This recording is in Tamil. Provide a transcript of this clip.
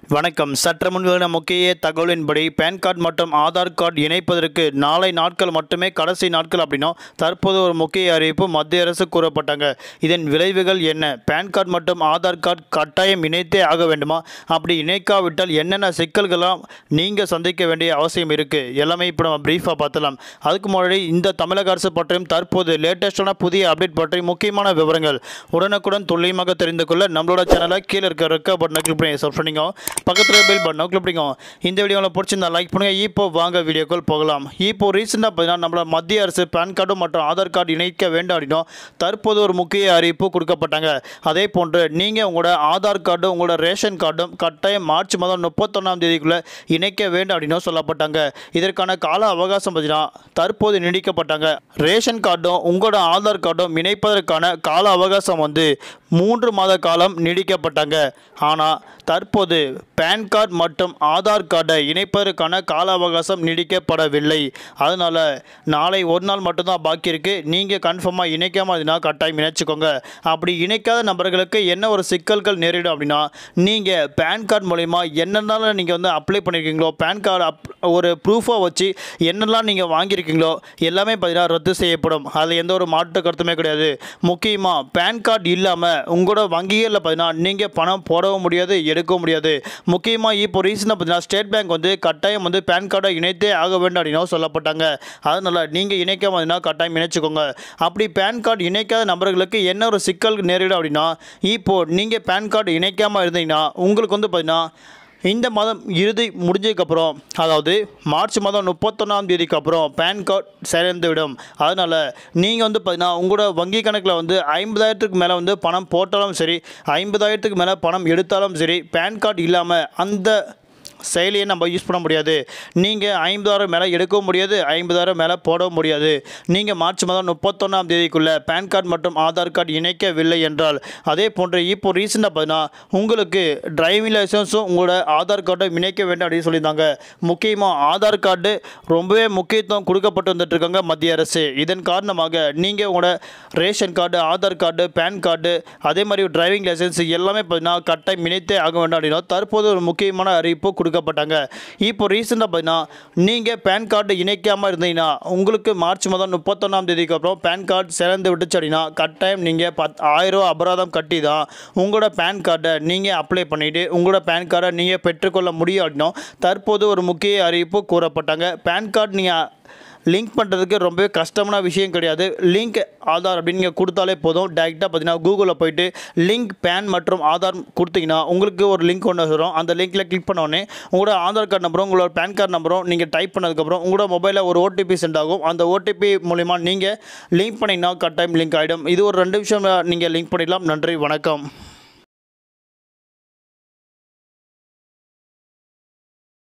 வணக்கம் சற்று முன் வெளியான முக்கிய தகவலின்படி பேன் கார்டு மற்றும் ஆதார் கார்டு இணைப்பதற்கு நாளை நாட்கள் மட்டுமே கடைசி நாட்கள் அப்படின்னும் தற்போது ஒரு முக்கிய அறிவிப்பு மத்திய அரசு கூறப்பட்டாங்க இதன் விளைவுகள் என்ன பேன் கார்டு மற்றும் ஆதார் கார்டு கட்டாயம் இணைத்தே ஆக வேண்டுமா அப்படி இணைக்காவிட்டால் என்னென்ன சிக்கல்களாம் நீங்கள் சந்திக்க வேண்டிய அவசியம் இருக்குது எல்லாமே இப்போ நம்ம ப்ரீஃபாக பார்த்துலாம் அதுக்கு முன்னாடி இந்த தமிழக அரசு பற்றியும் தற்போது லேட்டஸ்டான புதிய அப்டேட் பற்றி முக்கியமான விவரங்கள் உடனுக்குடன் துல்லியமாக தெரிந்து கொள்ள நம்மளோட சேனலை கீழே இருக்க ரெக்க பட்டனை கிளிக் பண்ணி சப்ஸ்கிரைப் பண்ணிக்கோ பக்கத்தில் பில் பட்டனை கிளிக் பண்ணிக்கோ இந்த வீடியோவில் பிடிச்சிருந்தா லைக் பண்ணுங்கள் இப்போ வாங்க வீடியோக்குள் போகலாம் இப்போ ரீசெண்டாக பார்த்தீங்கன்னா நம்மளோட மத்திய அரசு பேன் கார்டு மற்றும் ஆதார் கார்டு இணைக்க வேண்டும் அப்படின்னும் தற்போது ஒரு முக்கிய அறிவிப்பு கொடுக்கப்பட்டாங்க அதே போன்று நீங்கள் உங்களோட ஆதார் கார்டும் உங்களோட ரேஷன் கார்டும் கட்டாயம் மார்ச் மாதம் முப்பத்தொன்னாம் தேதிக்குள்ளே இணைக்க வேண்டும் அப்படின்னு சொல்லப்பட்டாங்க இதற்கான கால அவகாசம் பார்த்தீங்கன்னா தற்போது நீடிக்கப்பட்டாங்க ரேஷன் கார்டும் உங்களோட ஆதார் கார்டும் இணைப்பதற்கான கால அவகாசம் வந்து மூன்று மாத காலம் நீடிக்கப்பட்டாங்க ஆனால் தற்போது பேன் கார்டு மற்றும் ஆதார் கார்டை இணைப்பதற்கான கால அவகாசம் நீடிக்கப்படவில்லை அதனால் நாளை ஒரு நாள் மட்டும்தான் பாக்கி இருக்குது நீங்கள் கன்ஃபார்மாக இணைக்காமல் இருந்தீங்கன்னா கட்டாயம் இணைச்சிக்கோங்க அப்படி இணைக்காத நபர்களுக்கு என்ன ஒரு சிக்கல்கள் நேரிடும் அப்படின்னா நீங்கள் பேன் கார்டு மூலிமா என்னென்னலாம் நீங்கள் வந்து அப்ளை பண்ணியிருக்கீங்களோ பேன் கார்டு அப் ஒரு ப்ரூஃபாக வச்சு என்னெல்லாம் நீங்கள் வாங்கியிருக்கீங்களோ எல்லாமே பார்த்தீங்கன்னா ரத்து செய்யப்படும் அதில் எந்த ஒரு மாற்று கருத்துமே கிடையாது முக்கியமாக பேன் கார்டு இல்லாமல் உங்களோட வங்கிகளில் பார்த்தீங்கன்னா நீங்கள் பணம் போடவும் முடியாது எடுக்கவும் முடியாது முக்கியமாக இப்போ ரீசனாக பார்த்தீங்கன்னா ஸ்டேட் பேங்க் வந்து கட்டாயம் வந்து பேன் கார்டை இணைத்தே ஆக வேண்டும் அப்படின்னு சொல்லப்பட்டாங்க அதனால் நீங்கள் இணைக்காம இருந்தீங்கன்னா கட்டாயம் இணைச்சிக்கோங்க அப்படி பேன் கார்டு இணைக்காத நபர்களுக்கு என்ன ஒரு சிக்கல் நேரிடும் அப்படின்னா இப்போது நீங்கள் பேன் கார்டு இணைக்காமல் இருந்தீங்கன்னா உங்களுக்கு வந்து பார்த்தீங்கன்னா இந்த மாதம் இறுதி முடிஞ்சதுக்கப்புறம் அதாவது மார்ச் மாதம் முப்பத்தொன்னாம் தேதிக்கு அப்புறம் பேன் கார்டு சேர்ந்து விடும் அதனால் நீங்கள் வந்து பார்த்தீங்கன்னா உங்களோட வங்கி கணக்கில் வந்து ஐம்பதாயிரத்துக்கு மேலே வந்து பணம் போட்டாலும் சரி ஐம்பதாயிரத்துக்கு மேலே பணம் எடுத்தாலும் சரி பேன் கார்டு இல்லாமல் அந்த செயலியை நம்ம யூஸ் பண்ண முடியாது நீங்கள் ஐம்பதாயிரம் மேலே எடுக்கவும் முடியாது ஐம்பதாயிரம் மேலே போடவும் முடியாது நீங்கள் மார்ச் மாதம் முப்பத்தொன்னாம் தேதிக்குள்ளே பேன் கார்டு மற்றும் ஆதார் கார்டு இணைக்கவில்லை என்றால் அதே போன்று இப்போ ரீசெண்டாக பார்த்தீங்கன்னா உங்களுக்கு டிரைவிங் லைசன்ஸும் உங்களோட ஆதார் கார்டும் இணைக்க வேண்டும் அப்படின்னு சொல்லியிருந்தாங்க முக்கியமாக ஆதார் கார்டு ரொம்பவே முக்கியத்துவம் கொடுக்கப்பட்டு வந்துட்டு இருக்காங்க மத்திய அரசு இதன் காரணமாக நீங்கள் உங்களோட ration card Aadhaar card PAN card அதே மாதிரி டிரைவிங் லைசன்ஸ் எல்லாமே பார்த்தீங்கன்னா கட்டாயம் இணைத்தே ஆக வேண்டும் அப்படின்னா தற்போது ஒரு முக்கியமான அறிவிப்பு கொடுக்கப்பட்டாங்க இப்போ ரீசெண்டாக பார்த்தீங்கன்னா நீங்கள் பேன் கார்டு இணைக்காமல் இருந்தீங்கன்னா உங்களுக்கு மார்ச் மாதம் முப்பத்தொன்னாம் தேதிக்கு அப்புறம் பேன் கார்டு சிறந்து விட்டுச்சு அப்படின்னா கட்டாயம் நீங்கள் பத் ஆயிரம் ரூபா அபராதம் கட்டி தான் உங்களோட பேன் கார்டை நீங்கள் அப்ளை பண்ணிவிட்டு உங்களோட பேன் கார்டை நீங்கள் பெற்றுக்கொள்ள முடியும் அப்படின்னா தற்போது ஒரு முக்கிய அறிவிப்பு கூறப்பட்டாங்க பேன் கார்டு நீங்கள் லிங்க் பண்ணுறதுக்கு ரொம்பவே கஷ்டமான விஷயம் கிடையாது லிங்க் ஆதார் அப்படின்னு நீங்கள் கொடுத்தாலே போதும் டேரெக்டாக பார்த்தீங்கன்னா கூகுளில் போயிட்டு லிங்க் பேன் மற்றும் ஆதார் கொடுத்தீங்கன்னா உங்களுக்கு ஒரு லிங்க் ஒன்று வரும் அந்த லிங்க்கில் கிளிக் பண்ண உடனே உங்களோட ஆதார் கார்டு நம்பரும் உங்களோட பேன் கார்டு நம்பரும் நீங்கள் டைப் பண்ணதுக்கப்புறம் உங்களோட மொபைலில் ஒரு ஓடிபி சென்ட் ஆகும் அந்த ஓடிபி மூலிமா நீங்கள் லிங்க் பண்ணிங்கன்னா கட்டாயம் லிங்க் ஆகிடும் இது ஒரு ரெண்டு விஷயம் நீங்கள் லிங்க் பண்ணிடலாம் நன்றி வணக்கம்